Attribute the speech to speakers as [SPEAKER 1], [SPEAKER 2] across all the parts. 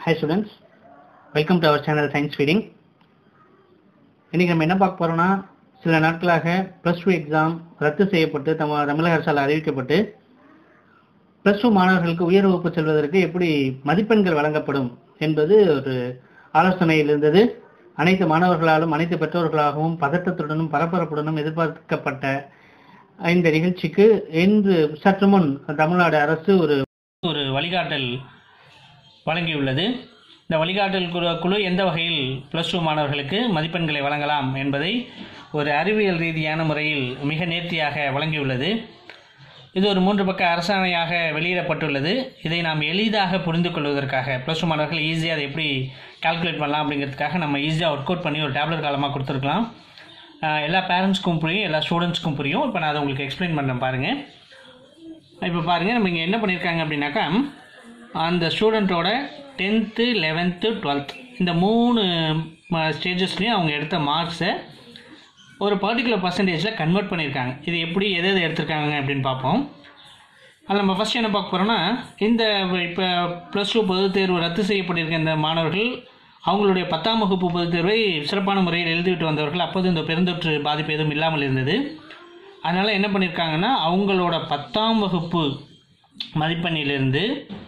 [SPEAKER 1] hi students welcome to our channel science feeding இன்னைக்கு நம்ம என்ன பார்க்க போறோம்னா சில நாட்களாக ப்ளஸ் டூ எக்ஸாம் ரத்து செய்யப்பட்டு தம தமிழக அரசால் அறிவிக்கப்பட்டு ப்ளஸ் டூ மாணவர்களுக்கு உயர் வகுப்பு செல்வதற்கு எப்படி மதிப்பெண்கள் வழங்கப்படும் என்பது ஒரு ஆலோசனையில் இருந்தது அனைத்து மாணவர்களாலும் அனைத்து பெற்றோர்களாகவும் பதட்டத்துடனும் பரபரப்புடனும் எதிர்பார்க்கப்பட்ட இந்த நிகழ்ச்சிக்கு இன்று சற்று முன் தமிழ்நாடு அரசு ஒரு
[SPEAKER 2] ஒரு வழிகாட்டல் வழங்கியுள்ளது இந்த வழிகாட்டல் குழு குழு எந்த வகையில் ப்ளஸ் டூ மாணவர்களுக்கு மதிப்பெண்களை வழங்கலாம் என்பதை ஒரு அறிவியல் ரீதியான முறையில் மிக நேர்த்தியாக வழங்கியுள்ளது இது ஒரு மூன்று பக்க அரசாணையாக வெளியிடப்பட்டுள்ளது இதை நாம் எளிதாக புரிந்து கொள்வதற்காக ப்ளஸ் டூ மாணவர்கள் ஈஸியாக அதை எப்படி கால்குலேட் பண்ணலாம் அப்படிங்கிறதுக்காக நம்ம ஈஸியாக ஒர்க் அவுட் பண்ணி ஒரு டேப்லெட் காலமாக கொடுத்துருக்கலாம் ஆஹ் எல்லா பேரண்ட்ஸ்க்கும் புரியும் எல்லா ஸ்டூடெண்ட்ஸ்க்கும் புரியும் இப்போ நான் அதை உங்களுக்கு எக்ஸ்பிளைன் பண்ணுறேன் பாருங்கள் இப்போ பாருங்கள் நம்ம இங்கே என்ன பண்ணியிருக்காங்க அப்படின்னாக்கா அந்த ஸ்டூடெண்ட்டோட டென்த்து லெவன்த்து டுவெல்த் இந்த மூணு ஸ்டேஜஸ்லேயும் அவங்க எடுத்த மார்க்ஸை ஒரு பர்டிகுலர் பர்சன்டேஜில் கன்வெர்ட் பண்ணியிருக்காங்க இது எப்படி எது எது எடுத்திருக்காங்க அப்படின்னு பார்ப்போம் அதில் நம்ம ஃபஸ்ட் என்ன பார்க்க போகிறோம்னா இந்த இப்போ ப்ளஸ் டூ பொதுத் தேர்வு ரத்து செய்யப்பட்டிருக்க இந்த மாணவர்கள் அவங்களுடைய பத்தாம் வகுப்பு பொதுத் தேர்வை சிறப்பான முறையில் எழுதிவிட்டு வந்தவர்கள் அப்போது இந்த பெருந்தொற்று பாதிப்பு எதுவும் இல்லாமல் இருந்தது அதனால் என்ன பண்ணியிருக்காங்கன்னா அவங்களோட பத்தாம் வகுப்பு மதிப்பெண்ணிலிருந்து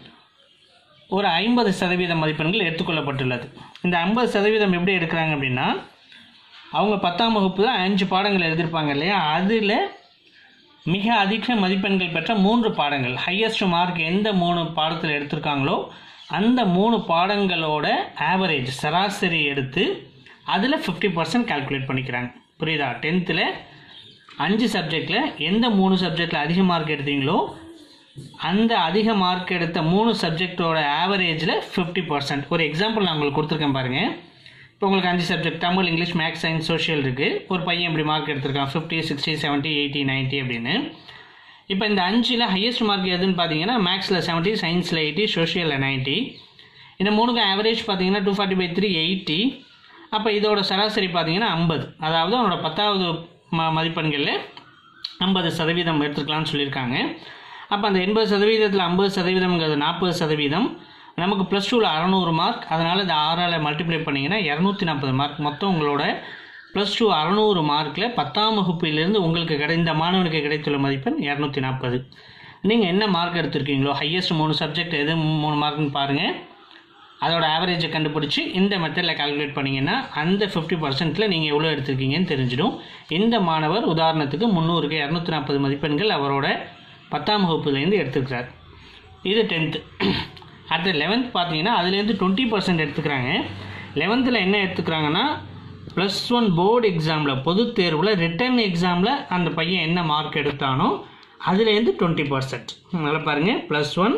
[SPEAKER 2] ஒரு ஐம்பது சதவீத மதிப்பெண்கள் எடுத்துக்கொள்ளப்பட்டுள்ளது இந்த ஐம்பது சதவீதம் எப்படி எடுக்கிறாங்க அப்படின்னா அவங்க பத்தாம் வகுப்பு தான் அஞ்சு பாடங்கள் எழுதியிருப்பாங்க இல்லையா அதில் மிக அதிக மதிப்பெண்கள் பெற்ற மூன்று பாடங்கள் ஹையஸ்ட் மார்க் எந்த மூணு பாடத்தில் எடுத்திருக்காங்களோ அந்த மூணு பாடங்களோட ஆவரேஜ் சராசரி எடுத்து அதில் ஃபிஃப்டி பர்சன்ட் கால்குலேட் பண்ணிக்கிறாங்க புரியுதா டென்த்தில் அஞ்சு சப்ஜெக்டில் எந்த மூணு சப்ஜெக்டில் அதிக மார்க் எடுத்தீங்களோ அந்த அதிக மார்க் எடுத்த மூணு சப்ஜெக்டோட ஆவரேஜில் ஃபிஃப்டி பர்சன்ட் ஒரு எக்ஸாம்பிள் நான் உங்களுக்கு கொடுத்துருக்கேன் பாருங்கள் இப்போ உங்களுக்கு அஞ்சு subject Tamil English maths science social இருக்குது ஒரு பையன் இப்படி மார்க் எடுத்திருக்கான் fifty sixty seventy eighty ninety அப்படின்னு இப்போ இந்த அஞ்சில் ஹையஸ்ட் மார்க் எதுன்னு பார்த்தீங்கன்னா மேக்ஸில் செவன்ட்டி சயின்ஸில் எயிட்டி சோஷியலில் நைன்ட்டி இந்த மூணுக்கும் ஆவரேஜ் பார்த்தீங்கன்னா two forty by three eighty அப்போ இதோட சராசரி பார்த்தீங்கன்னா ஐம்பது அதாவது அவனோட பத்தாவது ம மதிப்பெண்களில் ஐம்பது சதவீதம் எடுத்துக்கலாம்னு சொல்லியிருக்காங்க அப்போ அந்த எண்பது சதவீதத்தில் ஐம்பது சதவீதம்ங்கிறது நாற்பது சதவீதம் நமக்கு ப்ளஸ் டூவில் அறநூறு மார்க் அதனால் இந்த ஆறால் மல்டிப்ளை பண்ணிங்கன்னா இரநூத்தி நாற்பது மார்க் மொத்தம் உங்களோட ப்ளஸ் டூ அறநூறு மார்க்கில் பத்தாம் வகுப்பிலிருந்து உங்களுக்கு கிடை இந்த மாணவனுக்கு கிடைத்துள்ள மதிப்பெண் இரநூத்தி நாற்பது நீங்கள் என்ன மார்க் எடுத்திருக்கீங்களோ ஹையஸ்ட் மூணு சப்ஜெக்ட் எது மூணு மார்க்னு பாருங்கள் அதோட ஆவரேஜை கண்டுபிடிச்சி இந்த மெத்தடில் கால்குலேட் பண்ணிங்கன்னா அந்த ஃபிஃப்டி பர்சன்ட்டில் நீங்கள் எவ்வளோ எடுத்திருக்கீங்கன்னு தெரிஞ்சிடும் இந்த மாணவர் உதாரணத்துக்கு முந்நூறுக்கு இரநூத்தி நாற்பது மதிப்பெண்கள் அவரோட பத்தாம் வகுப்புலேருந்து எடுத்துக்கிறார் இது டென்த்து அடுத்து லெவன்த் பார்த்தீங்கன்னா அதுலேருந்து டுவெண்ட்டி பர்சன்ட் எடுத்துக்கிறாங்க லெவன்த்தில் என்ன எடுத்துக்கிறாங்கன்னா ப்ளஸ் ஒன் போர்டு எக்ஸாமில் பொது தேர்வில் ரிட்டன் எக்ஸாமில் அந்த பையன் என்ன மார்க் எடுத்தானோ அதுலேருந்து டுவெண்ட்டி பர்சன்ட் நல்லா பாருங்கள் ப்ளஸ் ஒன்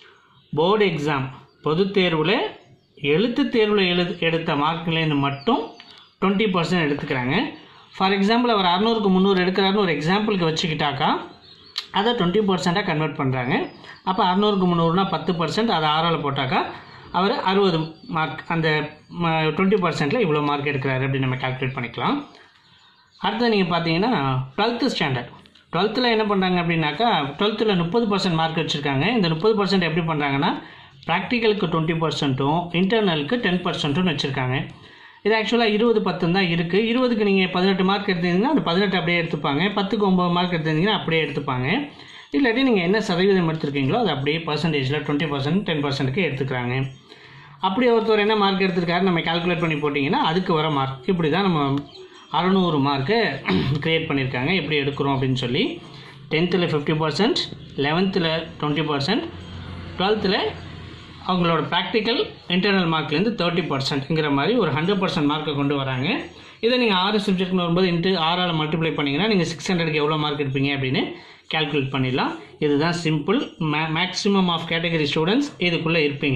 [SPEAKER 2] போர்டு எக்ஸாம் பொது தேர்வில் எழுத்து தேர்வில் எழு எடுத்த மார்க்லேருந்து மட்டும் டுவெண்ட்டி பர்சன்ட் எடுத்துக்கிறாங்க ஃபார் எக்ஸாம்பிள் அவர் அறநூறுக்கு முந்நூறு எடுக்கிறாருன்னு ஒரு எக்ஸாம்பிளுக்கு வச்சுக்கிட்டாக்கா அதை டுவெண்ட்டி பர்சண்ட்டாக கன்வெர்ட் பண்ணுறாங்க அப்போ அறநூறுக்கு முந்நூறுனா பத்து பர்சன்ட் அதை ஆறால் போட்டாக்கா அவர் அறுபது மார்க் அந்த டுவெண்ட்டி பர்சன்ட்டில் இவ்வளோ மார்க் எடுக்கிறாரு அப்படின்னு நம்ம கால்குலேட் பண்ணிக்கலாம் அடுத்து நீங்கள் பார்த்தீங்கன்னா டுவெல்த்து ஸ்டாண்டர்ட் டுவெல்த்தில் என்ன பண்ணுறாங்க அப்படின்னாக்கா டுவெல்த்தில் முப்பது பர்சன்ட் மார்க் வச்சுருக்காங்க இந்த முப்பது பர்சன்ட் எப்படி பண்ணுறாங்கன்னா ப்ராக்டிக்கலுக்கு டுவெண்ட்டி பர்சன்ட்டும் இன்டர்னலுக்கு டென் பர்சன்ட்டும் வச்சுருக்காங்க இது ஆக்சுவலாக இருபது பத்து தான் இருக்குது இருபதுக்கு நீங்கள் பதினெட்டு மார்க் எடுத்திருந்தீங்கன்னா அந்த பதினெட்டு அப்படியே எடுத்துப்பாங்க பத்துக்கு ஒம்பது மார்க் எடுத்திருந்தீங்கன்னா அப்படியே எடுத்துப்பாங்க இல்லாட்டி நீங்கள் என்ன சதவீதம் எடுத்திருக்கீங்களோ அது அப்படியே பர்சன்டேஜில் டுவெண்ட்டி பர்சன்ட் டென் பர்சன்ட்டுக்கு எடுத்துக்கிறாங்க அப்படி ஒருத்தர் என்ன மார்க் எடுத்திருக்காரு நம்ம கால்குலேட் பண்ணி போட்டிங்கன்னா அதுக்கு வர மார்க் இப்படி தான் நம்ம அறநூறு மார்க்கை க்ரியேட் பண்ணியிருக்காங்க எப்படி எடுக்கிறோம் அப்படின்னு சொல்லி டென்த்தில் ஃபிஃப்டி பர்சன்ட் லெவன்த்தில் டுவெண்ட்டி பர்சன்ட் டுவெல்த்தில் அவங்களோட ப்ராக்டிக்கல் இன்டர்னல் மார்க்லேருந்து தேர்ட்டி பர்சன்ட்ங்கிற மாதிரி ஒரு ஹண்ட்ரட் பர்சன்ட் மார்க்கை கொண்டு வராங்க இதை நீங்கள் ஆறு சப்ஜெக்ட்னு வரும்போது இன்ட்டு ஆறால் மல்டிப்ளை பண்ணிங்கன்னா நீங்கள் சிக்ஸ் ஹண்ட்ரட்க்கு எவ்வளோ மார்க் எடுப்பீங்க அப்படின்னு கேல்குலேட் பண்ணிடலாம் இதுதான் சிம்பிள் மே மேக்ஸிமம் ஆஃப் கேட்டகரி ஸ்டூடெண்ட்ஸ் இதுக்குள்ளே இருப்பீங்க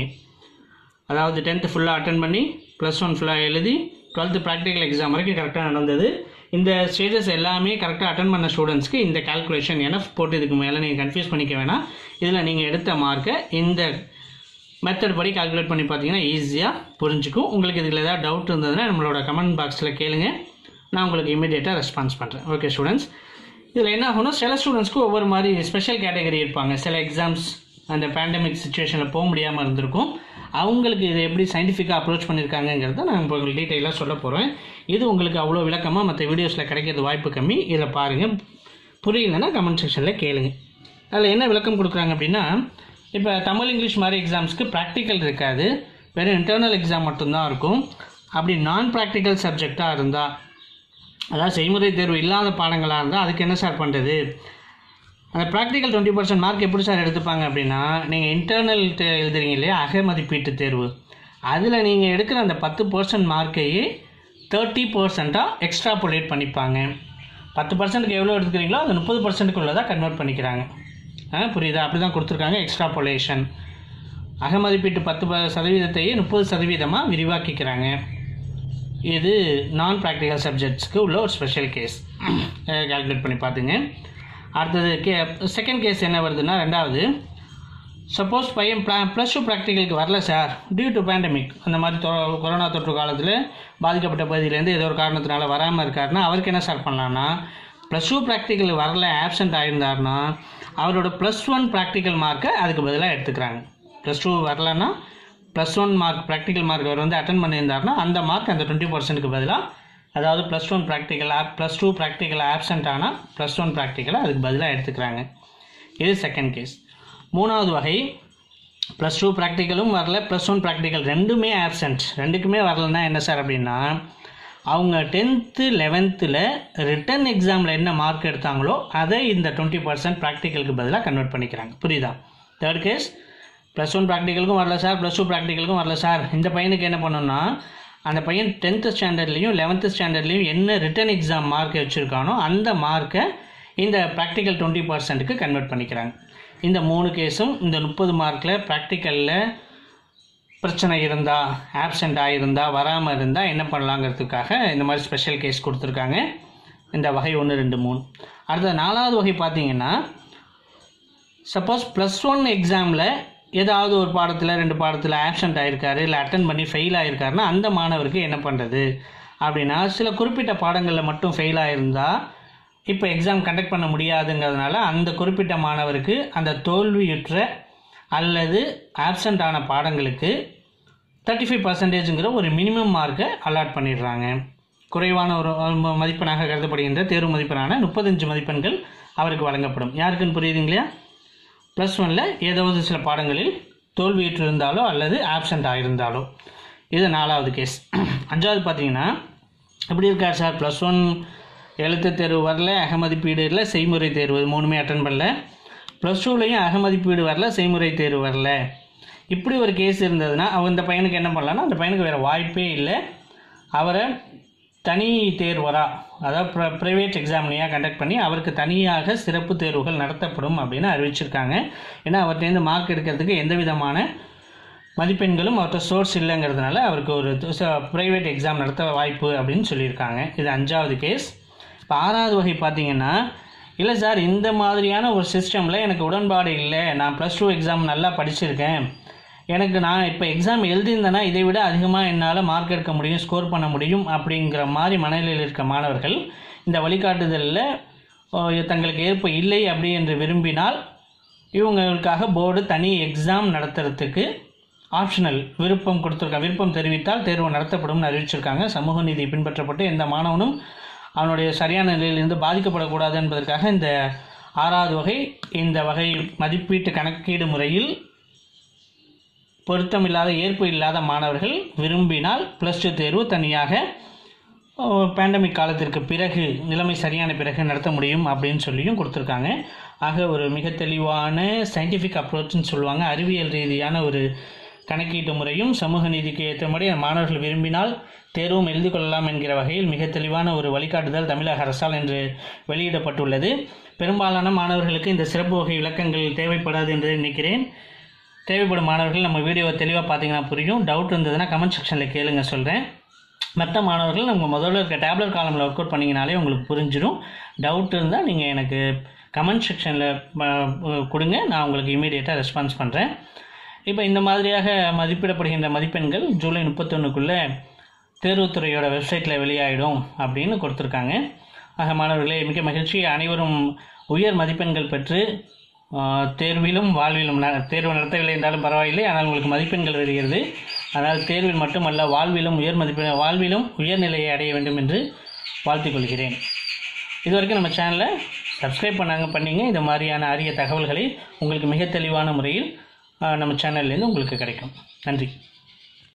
[SPEAKER 2] அதாவது டென்த்து ஃபுல்லாக அட்டன் பண்ணி ப்ளஸ் ஒன் ஃபுல்லாக எழுதி டுவெல்த்து ப்ராக்டிக்கல் எக்ஸாம் வரைக்கும் கரெக்டாக நடந்தது இந்த ஸ்டேஜஸ் எல்லாமே கரெக்டாக அட்டன் பண்ண ஸ்டூடெண்ட்ஸ்க்கு இந்த கால்குலேஷன் என்எஃப் போட்டு இதுக்கு மேலே நீங்கள் கன்ஃபியூஸ் பண்ணிக்க வேணாம் இதில் நீங்கள் எடுத்த மார்க்கை இந்த மெத்தட் படி கால்குலேட் பண்ணி பார்த்தீங்கன்னா ஈஸியாக புரிஞ்சுக்கும் உங்களுக்கு இதில் ஏதாவது டவுட் இருந்ததுன்னா நம்மளோட கமெண்ட் பாக்ஸில் கேளுங்க நான் உங்களுக்கு இமீடியட்டாக ரெஸ்பான்ஸ் பண்ணுறேன் ஓகே ஸ்டூடெண்ட்ஸ் இதில் என்ன ஆகும்னா சில ஸ்டூடெண்ட்ஸ்க்கு ஒவ்வொரு மாதிரி ஸ்பெஷல் கேட்டகரி இருப்பாங்க சில எக்ஸாம்ஸ் அந்த பேண்டமிக் சுச்சுவேஷனில் போக முடியாமல் இருந்திருக்கும் அவங்களுக்கு இதை எப்படி சயின்டிஃபிக்காக அப்ரோச் பண்ணியிருக்காங்கங்கிறத நான் இப்போ உங்களுக்கு டீட்டெயிலாக சொல்ல போகிறேன் இது உங்களுக்கு அவ்வளோ விளக்கமாக மற்ற வீடியோஸில் கிடைக்கிறது வாய்ப்பு கம்மி இதை பாருங்கள் புரியலன்னா கமெண்ட் செக்ஷனில் கேளுங்க அதில் என்ன விளக்கம் கொடுக்குறாங்க அப்படின்னா இப்போ தமிழ் இங்கிலீஷ் மாதிரி எக்ஸாம்ஸ்க்கு ப்ராக்டிக்கல் இருக்காது வெறும் இன்டர்னல் எக்ஸாம் மட்டும்தான் இருக்கும் அப்படி நான் ப்ராக்டிக்கல் சப்ஜெக்டாக இருந்தால் அதாவது செய்முறை தேர்வு இல்லாத பாடங்களாக இருந்தால் அதுக்கு என்ன சார் பண்ணுறது அந்த ப்ராக்டிக்கல் டுவெண்ட்டி பர்சன்ட் மார்க் எப்படி சார் எடுத்துப்பாங்க அப்படின்னா நீங்கள் இன்டர்னல் எழுதுறீங்க இல்லையா அக மதிப்பீட்டு தேர்வு அதில் நீங்கள் எடுக்கிற அந்த பத்து பர்சன்ட் மார்க்கையே தேர்ட்டி பர்சண்ட்டாக எக்ஸ்ட்ராபுலேட் பண்ணிப்பாங்க பத்து பர்சன்ட்டுக்கு எவ்வளோ எடுத்துக்கிறீங்களோ அது முப்பது பர்சன்ட்டுக்குள்ளே தான் கன்வெர்ட் பண்ணிக்கிறாங்க ஆ புரியுதா அப்படி தான் கொடுத்துருக்காங்க எக்ஸ்ட்ராபுலேஷன் அகமதிப்பீட்டு பத்து ப- சதவீதத்தையே முப்பது சதவீதமாக விரிவாக்கிக்கிறாங்க இது நான் ப்ராக்டிக்கல் சப்ஜெக்ட்ஸ்க்கு உள்ள ஒரு ஸ்பெஷல் கேஸ் கால்குலேட் பண்ணி பார்த்துங்க அடுத்தது கே செகண்ட் கேஸ் என்ன வருதுன்னா ரெண்டாவது சப்போஸ் பையன் ப்ளா ப்ளஸ் டூ ப்ராக்டிக்கலுக்கு வரல சார் டியூ டு பேண்டமிக் அந்த மாதிரி தொ கொரோனா தொற்று காலத்தில் பாதிக்கப்பட்ட பகுதியிலேருந்து ஏதோ ஒரு காரணத்தினால வராமல் இருக்காருன்னா அவருக்கு என்ன சார் பண்ணலான்னா ப்ளஸ் டூ ப்ராக்டிக்கல் வரல ஆப்சண்ட் ஆயிருந்தாருன்னா அவரோட ப்ளஸ் ஒன் ப்ராக்டிக்கல் மார்க்கை அதுக்கு பதிலாக எடுத்துக்கிறாங்க ப்ளஸ் டூ வரலன்னா plus one mark practical mark அவர் வந்து அட்டன் பண்ணியிருந்தாருன்னா அந்த மார்க் அந்த டுவெண்ட்டி பர்சன்ட்டுக்கு பதிலாக அதாவது plus one practical of plus two practical absent ஆனால் ப்ளஸ் ஒன் ப்ராக்டிக்கலை அதுக்கு பதிலாக எடுத்துக்கிறாங்க இது செகண்ட் கேஸ் மூணாவது வகை ப்ளஸ் டூ ப்ராக்டிக்கலும் வரல ப்ளஸ் ஒன் ப்ராக்டிக்கல் ரெண்டுமே ஆப்சண்ட் ரெண்டுக்குமே வரலன்னா என்ன சார் அப்படின்னா அவங்க டென்த்து லெவன்த்தில் ரிட்டன் எக்ஸாமில் என்ன மார்க் எடுத்தாங்களோ அதை இந்த டுவெண்ட்டி பர்சன்ட் ப்ராக்டிக்கலுக்கு பதிலாக கன்வெர்ட் பண்ணிக்கிறாங்க புரியுதா தேர்ட் கேஸ் ப்ளஸ் ஒன் ப்ராக்டிக்கலுக்கும் வரல சார் ப்ளஸ் டூ ப்ராக்டிக்கலுக்கும் வரல சார் இந்த பையனுக்கு என்ன பண்ணணும்னா அந்த பையன் டென்த்து ஸ்டாண்டர்ட்லேயும் லெவன்த்து ஸ்டாண்டர்ட்லேயும் என்ன ரிட்டன் எக்ஸாம் மார்க் வச்சுருக்கானோ அந்த மார்க்கை இந்த ப்ராக்டிக்கல் டுவெண்ட்டி பர்சன்ட்டுக்கு கன்வெர்ட் பண்ணிக்கிறாங்க இந்த மூணு கேஸும் இந்த முப்பது மார்க்கில் ப்ராக்டிக்கலில் பிரச்சனை இருந்தால் ஆப்சண்ட் ஆகிருந்தால் வராமல் இருந்தால் என்ன பண்ணலாங்கிறதுக்காக இந்த மாதிரி ஸ்பெஷல் கேஸ் கொடுத்துருக்காங்க இந்த வகை ஒன்று ரெண்டு மூணு அடுத்த நாலாவது வகை பார்த்தீங்கன்னா சப்போஸ் ப்ளஸ் ஒன் எக்ஸாமில் ஏதாவது ஒரு பாடத்தில் ரெண்டு பாடத்தில் ஆப்சண்ட் ஆயிருக்காரு இல்லை அட்டன் பண்ணி ஃபெயில் ஆயிருக்காருன்னா அந்த மாணவருக்கு என்ன பண்ணுறது அப்படின்னா சில குறிப்பிட்ட பாடங்களில் மட்டும் ஃபெயில் ஆயிருந்தா இப்போ எக்ஸாம் கண்டக்ட் பண்ண முடியாதுங்கிறதுனால அந்த குறிப்பிட்ட மாணவருக்கு அந்த தோல்வியுற்ற அல்லது ஆப்சண்ட் ஆன பாடங்களுக்கு தேர்ட்டி ஃபைவ் பர்சன்டேஜுங்கிற ஒரு மினிமம் மார்க்கை அலாட் பண்ணிடுறாங்க குறைவான ஒரு ம- மதிப்பெண்ணாக கருதப்படுகின்ற தேர்வு மதிப்பெண்ணான முப்பத்தஞ்சு மதிப்பெண்கள் அவருக்கு வழங்கப்படும் யாருக்குன்னு புரியுதுங்க இல்லையா ப்ளஸ் ஒனில் ஏதாவது சில பாடங்களில் தோல்வியுற்றிருந்தாலோ அல்லது ஆப்சண்ட் ஆகியிருந்தாலோ இது நாலாவது கேஸ் அஞ்சாவது பார்த்தீங்கன்னா எப்படி இருக்கார் சார் ப்ளஸ் ஒன் எழுத்து தேர்வு வரல அகமதிப்பீடு இல்லை செய்முறை தேர்வு இது மூணுமே அட்டன் பண்ணல ப்ளஸ் டூலையும் அகமதிப்பீடு வரல செய்முறை தேர்வு வரல இப்படி ஒரு கேஸ் இருந்ததுன்னா அவன் இந்த பையனுக்கு என்ன பண்ணலான்னா அந்த பையனுக்கு வேறு வாய்ப்பே இல்லை அவரை தனி தேர்வரா அதாவது ப்ர ப்ரைவேட் எக்ஸாம்லையாக கண்டக்ட் பண்ணி அவருக்கு தனியாக சிறப்பு தேர்வுகள் நடத்தப்படும் அப்படின்னு அறிவிச்சிருக்காங்க ஏன்னா அவர்கிட்டேருந்து மார்க் எடுக்கிறதுக்கு எந்த விதமான மதிப்பெண்களும் அவர்கிட்ட சோர்ஸ் இல்லைங்கிறதுனால அவருக்கு ஒரு ப்ரைவேட் எக்ஸாம் நடத்த வாய்ப்பு அப்படின்னு சொல்லியிருக்காங்க இது அஞ்சாவது கேஸ் இப்போ ஆறாவது வகை பார்த்தீங்கன்னா இல்லை சார் இந்த மாதிரியான ஒரு சிஸ்டமில் எனக்கு உடன்பாடு இல்லை நான் ப்ளஸ் டூ எக்ஸாம் நல்லா படிச்சிருக்கேன் எனக்கு நான் இப்போ எக்ஸாம் எழுதியிருந்தேன்னா இதை விட அதிகமாக என்னால் மார்க் எடுக்க முடியும் ஸ்கோர் பண்ண முடியும் அப்படிங்கிற மாதிரி மனநிலையில் இருக்க மாணவர்கள் இந்த வழிகாட்டுதலில் ஓ, தங்களுக்கு ஏற்ப இல்லை அப்படி என்று விரும்பினால் இவங்களுக்காக போர்டு தனி எக்ஸாம் நடத்துறதுக்கு ஆப்ஷனல் விருப்பம் கொடுத்துருக்காங்க விருப்பம் தெரிவித்தால் தேர்வு நடத்தப்படும்னு அறிவிச்சிருக்காங்க சமூக நீதி பின்பற்றப்பட்டு எந்த மாணவனும் அவனுடைய சரியான நிலையிலிருந்து பாதிக்கப்படக்கூடாது என்பதற்காக இந்த ஆறாவது வகை இந்த வகை மதிப்பீட்டு கணக்கீடு முறையில் பொருத்தமில்லாத ஏற்பு இல்லாத மாணவர்கள் விரும்பினால் ப்ளஸ் டூ தேர்வு தனியாக பேண்டமிக் காலத்திற்கு பிறகு நிலைமை சரியான பிறகு நடத்த முடியும் அப்படின்னு சொல்லியும் கொடுத்துருக்காங்க ஆக ஒரு மிக தெளிவான சயின்டிஃபிக் அப்ரோச்னு சொல்லுவாங்க அறிவியல் ரீதியான ஒரு கணக்கீட்டு முறையும் சமூக நீதிக்கு ஏற்றபடி மாணவர்கள் விரும்பினால் தேர்வும் எழுதி கொள்ளலாம் என்கிற வகையில் மிக தெளிவான ஒரு வழிகாட்டுதல் தமிழக அரசால் என்று வெளியிடப்பட்டுள்ளது பெரும்பாலான மாணவர்களுக்கு இந்த சிறப்பு வகை விளக்கங்கள் தேவைப்படாது என்று நினைக்கிறேன் தேவைப்படும் மாணவர்கள் நம்ம வீடியோவை தெளிவாக பார்த்தீங்கன்னா புரியும் டவுட் இருந்ததுன்னா கமெண்ட் செக்ஷனில் கேளுங்க சொல்கிறேன் மற்ற மாணவர்கள் நம்ம முதல்ல இருக்க டேப்லெட் காலமில் ஒர்க் அவுட் பண்ணிங்கனாலே உங்களுக்கு புரிஞ்சிடும் டவுட் இருந்தால் நீங்கள் எனக்கு கமெண்ட் செக்ஷனில் கொடுங்க நான் உங்களுக்கு இமீடியட்டாக ரெஸ்பான்ஸ் பண்ணுறேன் இப்போ இந்த மாதிரியாக மதிப்பிடப்படுகின்ற மதிப்பெண்கள் ஜூலை முப்பத்தொன்றுக்குள்ளே தேர்வுத்துறையோட வெப்சைட்டில் வெளியாகிடும் அப்படின்னு கொடுத்துருக்காங்க ஆக மாணவர்களே மிக மகிழ்ச்சி அனைவரும் உயர் மதிப்பெண்கள் பெற்று ஆஹ், தேர்விலும் வாழ்விலும் ந- தேர்வு நடத்தவில்லை என்றாலும் பரவாயில்லை ஆனால் உங்களுக்கு மதிப்பெண்கள் வருகிறது ஆனால் தேர்வில் மட்டுமல்ல வாழ்விலும் உயர் மதிப்பெண் வாழ்விலும் உயர்நிலையை அடைய வேண்டும் என்று வாழ்த்திக் கொள்கிறேன் இது வரைக்கும் நம்ம சேனலை சப்ஸ்கிரைப் பண்ணாங்க பண்ணீங்க இந்த மாதிரியான அரிய தகவல்களை உங்களுக்கு மிக தெளிவான முறையில் ஆஹ், நம்ம சேனல்லேருந்து உங்களுக்கு கிடைக்கும் நன்றி